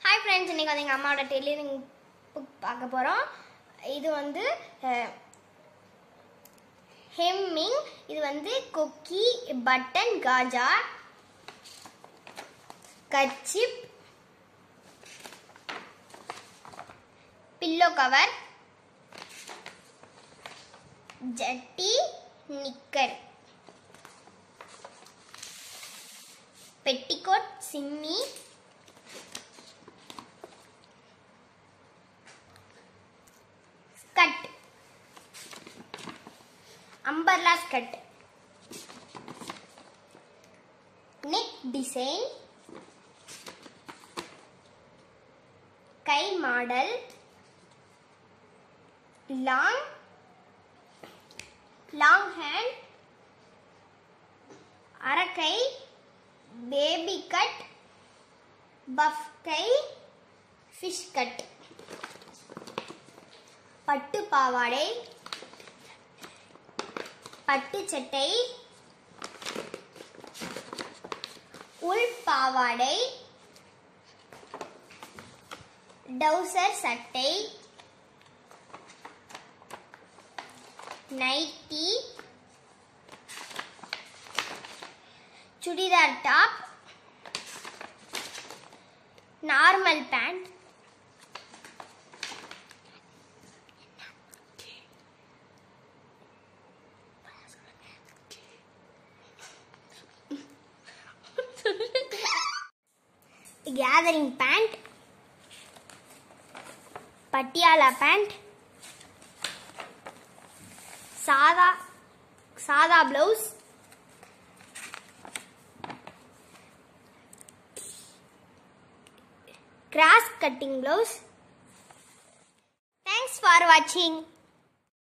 hi friends இன்னைக்கு வந்து எங்கள் அம்மாவோட டெய்லரிங் புக் பார்க்க போகிறோம் இது வந்து ஹெம்மிங் இது வந்து கொக்கி பட்டன் காஜா கச்சிப் பில்லோ கவர் ஜட்டி நிக்கர் பெட்டிகோட் சிம்மி skirt umbrella skirt neck design கை மாடல் லாங் லாங் ஹேண்ட் அரக்கை பேபி கட் பஃப் கை ஃபிஷ் கட் பட்டு பாவாடை பட்டு சட்டை உள் பாவாடை டவுசர் சட்டை nightie churidar top normal pant gathering pant Patiala pant சாதா சாதா blouse cross cutting blouse thanks for வாட்சிங்